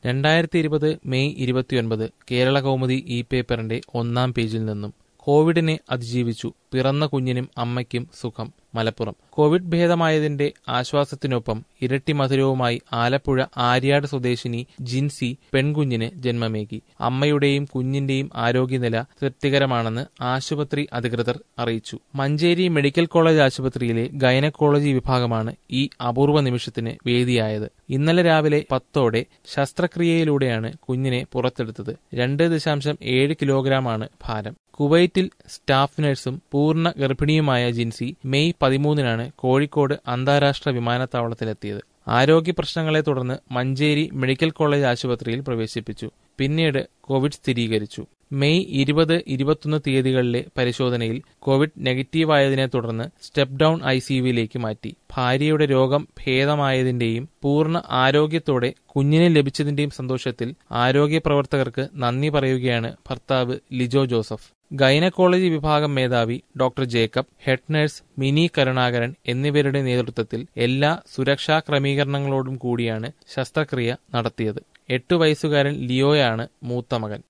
രണ്ടായിരത്തി ഇരുപത് മെയ് ഇരുപത്തിയൊൻപത് കേരള കൗമുദി ഇ പേപ്പറിന്റെ ഒന്നാം പേജിൽ നിന്നും കോവിഡിനെ അതിജീവിച്ചു പിറന്ന കുഞ്ഞിനും അമ്മയ്ക്കും സുഖം മലപ്പുറം കോവിഡ് ഭേദമായതിന്റെ ആശ്വാസത്തിനൊപ്പം ഇരട്ടി മധുരവുമായി ആലപ്പുഴ ആര്യാട് സ്വദേശിനി ജിൻസി പെൺകുഞ്ഞിന് ജന്മമേകി അമ്മയുടെയും കുഞ്ഞിന്റെയും ആരോഗ്യനില തൃപ്തികരമാണെന്ന് ആശുപത്രി അധികൃതർ അറിയിച്ചു മഞ്ചേരി മെഡിക്കൽ കോളേജ് ആശുപത്രിയിലെ ഗൈനക്കോളജി വിഭാഗമാണ് ഈ അപൂർവ നിമിഷത്തിന് വേദിയായത് ഇന്നലെ രാവിലെ പത്തോടെ ശസ്ത്രക്രിയയിലൂടെയാണ് കുഞ്ഞിനെ പുറത്തെടുത്തത് രണ്ട് ദശാംശം ഏഴ് കിലോഗ്രാമാണ് ഭാരം കുവൈറ്റിൽ സ്റ്റാഫ് നഴ്സും പൂർണ്ണ ഗർഭിണിയുമായ ജിൻസി മെയ് പതിമൂന്നിനാണ് കോഴിക്കോട് അന്താരാഷ്ട്ര വിമാനത്താവളത്തിലെത്തിയത് ആരോഗ്യ പ്രശ്നങ്ങളെ തുടർന്ന് മഞ്ചേരി മെഡിക്കൽ കോളേജ് ആശുപത്രിയിൽ പ്രവേശിപ്പിച്ചു പിന്നീട് കോവിഡ് സ്ഥിരീകരിച്ചു മെയ് ഇരുപത് ഇരുപത്തൊന്ന് തീയതികളിലെ പരിശോധനയിൽ കോവിഡ് നെഗറ്റീവായതിനെ തുടർന്ന് സ്റ്റെപ്പ് ഡൌൺ ഐസിയുവിലേക്ക് മാറ്റി ഭാര്യയുടെ രോഗം ഭേദമായതിന്റെയും പൂർണ്ണ ആരോഗ്യത്തോടെ കുഞ്ഞിനെ ലഭിച്ചതിന്റെയും സന്തോഷത്തിൽ ആരോഗ്യ പ്രവർത്തകർക്ക് നന്ദി പറയുകയാണ് ഭർത്താവ് ലിജോ ജോസഫ് ഗൈനക്കോളജി വിഭാഗം മേധാവി doctor Jacob head nurse Mini Karunakaran എന്നിവരുടെ നേതൃത്വത്തിൽ എല്ലാ സുരക്ഷാ ക്രമീകരണങ്ങളോടും കൂടിയാണ് ശസ്ത്രക്രിയ നടത്തിയത് എട്ടു വയസ്സുകാരൻ ലിയോയാണ് മൂത്ത മകൻ